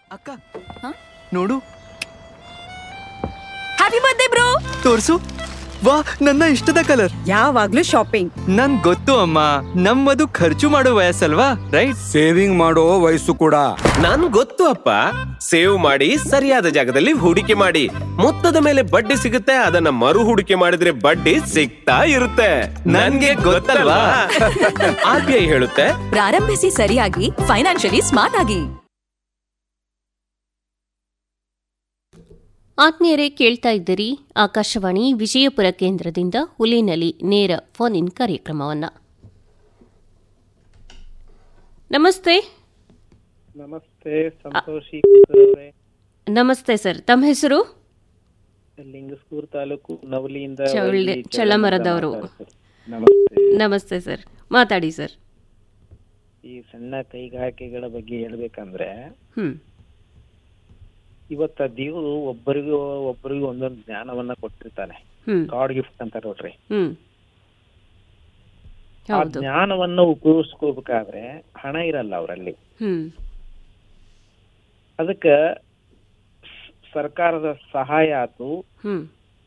ಅಕ್ಕ ಹ? ನೋಡು ಹ್ಯಾಪಿ ಬರ್ತ್ಡೇ ಬ್ರೋ ತೋರ್ಸು ವಾ ನನ್ನ ಇಷ್ಟದ ಕಲರ್ ಯಾವಾಗ್ಲೂ ಶಾಪಿಂಗ್ ನನ್ ಗೊತ್ತು ಅಮ್ಮ ನಮ್ಮದು ಖರ್ಚು ಮಾಡೋ ವಯಸ್ಸಲ್ವಾ ರೈಟ್ ಸೇವಿಂಗ್ ಮಾಡೋ ವಯಸ್ಸು ಕೂಡ ನನ್ ಗೊತ್ತು ಅಪ್ಪ ಸೇವ್ ಮಾಡಿ ಸರಿಯಾದ ಜಾಗದಲ್ಲಿ ಹೂಡಿಕೆ ಮಾಡಿ ಮೊತ್ತದ ಮೇಲೆ ಬಡ್ಡಿ ಸಿಗುತ್ತೆ ಅದನ್ನ ಮರು ಹೂಡಿಕೆ ಮಾಡಿದ್ರೆ ಬಡ್ಡಿ ಸಿಗ್ತಾ ಇರುತ್ತೆ ನನ್ಗೆ ಗೊತ್ತಲ್ವಾ ಆರ್ ಬಿ ಐ ಹೇಳುತ್ತೆ ಪ್ರಾರಂಭಿಸಿ ಸರಿಯಾಗಿ ಫೈನಾನ್ಷಿಯಲಿ ಸ್ಮಾರ್ಟ್ ಆಗಿ ಆತ್ಮೀಯರೇ ಕೇಳ್ತಾ ಇದ್ದೀರಿ ಆಕಾಶವಾಣಿ ವಿಜಯಪುರ ಕೇಂದ್ರದಿಂದ ಹುಲಿನಲಿ ನೇರ ಫೋನ್ ಇನ್ ಕಾರ್ಯಕ್ರಮವನ್ನ ನಮಸ್ತೆ ನಮಸ್ತೆ ಸಂತೋಷಿ ಅವರೇ ನಮಸ್ತೆ ಸರ್ ತಮ್ಮ ಹೆಸರು ಲಿಂಗಸ್ಕೂರ್ ತಾಲೂಕು ನವಲಿಯಿಂದ ಚೌಳ್ಳೆ- ವೈಲಿ ಚಳ್ಳಮರದವರು. ಮಾತಾಡ್ತಾರೆ. ನಮಸ್ತೆ ನಮಸ್ತೆ ಸರ್ ಮಾತಾಡಿ ಸರ್ ಈ ಸಣ್ಣ ಕೈಗಾರಿಕೆಗಳ ಬಗ್ಗೆ ಹೇಳ್ಬೇಕಂದ್ರೆ ಹ್ಮ್ ಇವತ್ತ ದೇವರು ಒಬ್ಬರಿಗೂ ಒಬ್ಬರಿಗೂ ಒಂದೊಂದು ಜ್ಞಾನವನ್ನ ಕೊಟ್ಟಿರ್ತಾನೆ ಹ್ಮ್ ಗಾಡ್ ಗಿಫ್ಟ್ ಅಂತ ನೋಡ್ರಿ ಹ್ಮ್ ಆ ಹೌದು ಜ್ಞಾನವನ್ನ ಉಪಯೋಗಿಸ್ಕೋಬೇಕಾದ್ರೆ ಹಣ ಇರಲ್ಲ ಅವರಲ್ಲಿ ಹ್ಮ್ ಅದಕ್ಕ ಸ್- ಸರ್ಕಾರದ ಸಹಾಯ ಆತು ಹ್ಮ್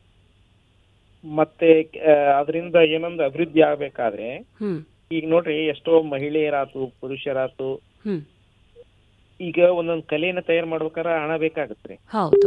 ಮತ್ತೆ ಅದರಿಂದ ಏನೊಂದು ಅಭಿವೃದ್ಧಿ ಆಗ್ಬೇಕಾದ್ರೆ ಹ್ಮ್ ಈಗ ನೋಡ್ರಿ ಎಷ್ಟೋ ಮಹಿಳೆಯರಾತು ಪುರುಷರಾತು ಹ್ಮ್ ಈಗ ಒಂದೊಂದ್ ಕಲೆಯನ್ನ ತಯಾರು ಮಾಡ್ಬೇಕಾದ್ರೆ ಹಣ ಬೇಕಾಗತ್ರಿ ಹೌದು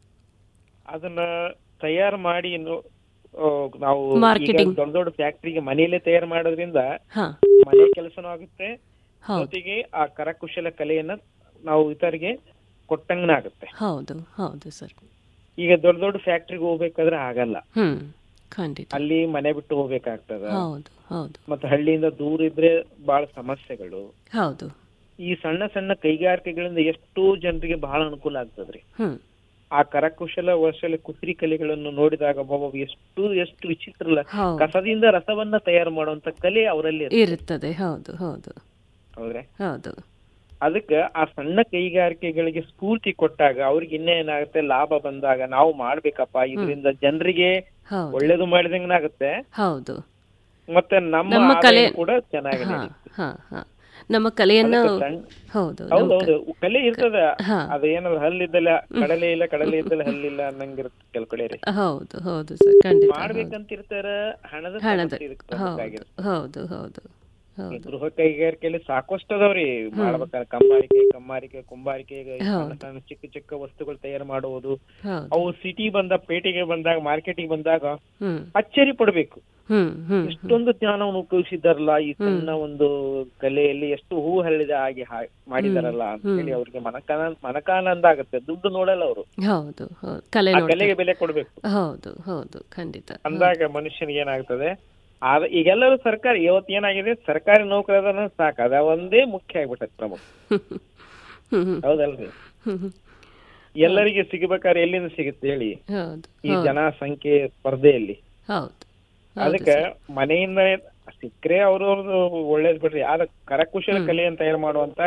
ಅದನ್ನ ತಯಾರು ಮಾಡಿ ನೋ- ಆ, ನಾವು Marketing. ಈಗ ದೊಡ್ಡ ದೊಡ್ಡ ಫ್ಯಾಕ್ಟ್ರಿಗೆ ಮನೆಯಲ್ಲೇ ತಯಾರು ಮಾಡೋದ್ರಿಂದ ಹಾ ಮನೆ ಕೆಲಸನೂ ಆಗುತ್ತೆ ಹೌದು ಜೊತೆಗೆ ಆ ಕರಕುಶಲ ಕಲೆಯನ್ನ ನಾವು ಇತರಿಗೆ ಕೊಟ್ಟಂಗನ ಆಗುತ್ತೆ ಹೌದು ಹೌದು ಸರ್ ಈಗ ದೊಡ್ಡ ದೊಡ್ಡ ಫ್ಯಾಕ್ಟ್ರಿಗೆ ಹೋಗ್ಬೇಕಾದ್ರೆ ಆಗಲ್ಲ ಹ್ಮ್ ಖಂಡಿತ ಅಲ್ಲಿ ಮನೆ ಬಿಟ್ಟು ಹೋಗ್ಬೇಕಾಗ್ತದ ಹೌದು ಹೌದು ಮತ್ತೆ ಹಳ್ಳಿಯಿಂದ ದೂರ ಇದ್ರೆ ಬಹಳ ಸಮಸ್ಯೆಗಳು ಹೌದು ಈ ಸಣ್ಣ ಸಣ್ಣ ಕೈಗಾರಿಕೆಗಳಿಂದ ಎಷ್ಟೋ ಜನರಿಗೆ ಬಹಳ ಅನುಕೂಲ ಆಗ್ತದ್ರಿ ಹ್ಮ್ ಆ ಕರಕುಶಲ ವಶಲ ಕುಸ್ರಿ ಕಲೆಗಳನ್ನು ನೋಡಿದಾಗ ಒಬ್ಬೊಬ್ಬ ಎಷ್ಟು ಎಷ್ಟು ವಿಚಿತ್ರ ಅಲ್ಲ. ಹೌದು ಕಸದಿಂದ ರಸವನ್ನ ತಯಾರು ಮಾಡುವಂತ ಕಲೆ ಅವರಲ್ಲಿ ಇರುತ್ತೆ. ಇರುತ್ತದೆ ಹೌದು ಹೌದು ಹೌದ್ರೆ ಹೌದು ಅದಕ್ಕ ಆ ಸಣ್ಣ ಕೈಗಾರಿಕೆಗಳಿಗೆ ಸ್ಫೂರ್ತಿ ಕೊಟ್ಟಾಗ ಅವ್ರಿಗೆ ಇನ್ನೇನಾಗುತ್ತೆ ಲಾಭ ಬಂದಾಗ ನಾವು ಮಾಡ್ಬೇಕಪ್ಪ ಇದರಿಂದ ಜನರಿಗೆ ಹೌದು ಒಳ್ಳೇದು ಮಾಡಿದಂಗನಾಗುತ್ತೆ ಹೌದು ಮತ್ತೆ ನಮ್ಮ ನಮ್ಮ ಕಲೆ- ಆದಾಯ ಕೂಡ ಚೆನ್ನಾಗಿ ಹಾ ನಡೀತದೆ. ಹಾ ಹಾ ನಮ್ಮ ಕಲೆಯನ್ನ ಅದಕ್ಕೆ ಸಣ್ಣ- ಹೌದು ನಮ್ಮ ಹೌದೌದು ಕಲೆ ಇರ್ತದ ಹಾ. ಅದೇನದ ಹಲ್ಲಿದ್ದಲ್ಲ ಕಡಲೆ ಇಲ್ಲ ಕಡಲೆ ಇದ್ದಲ್ಲ ಹಲ್ಲಿಲ್ಲ ಅನ್ನಂಗಿರುತ್ತೆ ಕೆಲ ಕಡೆ ರೀ ಕ- ಹೌದು ಹೌದು ಸರ್ ಖಂಡಿತ ಹೌದು. ಮಾಡ್ಬೇಕಂತ ಇರ್ತಾರ ಹಣದ ಹಣದ ಸಮಸ್ಯೆ ಇದಕ್ಕೆ ಹೌದು ಬೇಕಾಗಿರುತ್ತೆ. ಹೌದು ಹೌದು ಈ ಹೌದು ಗೃಹ ಕೈಗಾರಿಕೆಯಲ್ಲಿ ಸಾಕಷ್ಟು ಅದಾವ್ರಿ ಮಾಡ್ಬೇಕಾದ್ರೆ ಕಮ್ಮಾರಿಕೆ ಕಮ್ಮಾರಿಕೆ ಕುಂಬಾರಿಕೆ ಈಗ ಈ ಹೌದು. ಸಣ್ಣ ಸಣ್ಣ ಚಿಕ್ಕ ಚಿಕ್ಕ ವಸ್ತುಗಳು ತಯಾರು ಮಾಡುವುದು ಹೌದು ಅವು ಸಿಟಿ ಬಂದ ಪೇಟೆಗೆ ಬಂದಾಗ ಮಾರ್ಕೆಟಿಗೆ ಬಂದಾಗ ಹ್ಮ್ ಅಚ್ಚರಿ ಪಡ್ಬೇಕು ಹ್ಮ್ ಹ್ಮ್ ಎಷ್ಟೊಂದು ಜ್ಞಾನವನ್ನು ಉಪಯೋಗಿಸಿದಾರಲ್ಲ ಈ ಸಣ್ಣ ಒಂದು ಕಲೆಯಲ್ಲಿ ಎಷ್ಟು ಹೂ ಹರಳಿದ ಹಾಗೆ ಹಾ- ಮಾಡಿದಾರಲ್ಲ ಅಂತ ಹೇಳಿ ಅವ್ರಿಗೆ ಮನಕಾನ ಮನಕಾನಂದ ಆಗುತ್ತೆ ದುಡ್ಡು ನೋಡಲ್ಲ ಅವರು ಹೌದು ಹೌದು ಕಲೆ ಆ ನೋಡಿ ಕಲೆಗೆ ಬೆಲೆ ಕೊಡ್ಬೇಕು ಹೌದು ಹೌದು ಖಂಡಿತ ಅಂದಾಗ ಮನುಷ್ಯನಿಗೆ ಏನಾಗ್ತದೆ ಆದ ಈಗೆಲ್ಲರೂ ಸರ್ಕಾರಿ ಇವತ್ತು ಏನಾಗಿದೆ ಸರ್ಕಾರಿ ನೌಕರದನ್ನ ಸಾಕು ಅದ ಒಂದೇ ಮುಖ್ಯ ಆಗ್ಬಿಟ್ಟೈತೆ ಪ್ರಮುಖ ಹ್ಮ್ ಹ್ಮ್ ಹೌದಲ್ರಿ ಹ್ಮ್ ಹ್ಮ್ ಎಲ್ಲರಿಗೆ ಸಿಗಬೇಕಾದ್ರೆ ಎಲ್ಲಿಂದ ಸಿಗುತ್ತೆ ಹೇಳಿ ಹೌದು ಈ ಜನಸಂಖ್ಯೆ ಸ್ಪರ್ಧೆಯಲ್ಲಿ ಹೌದು ಅದಕ್ಕೆ ಮನೆಯಿಂದ ಸಿಕ್ಕರೆ ಅವ್ರವ್ರದ್ದು ಒಳ್ಳೇದ್ ಬಿಡ್ರಿ ಆದ ಕರಕುಶಲ ಕಲೆಯನ್ನು ತಯಾರು ಮಾಡುವಂತ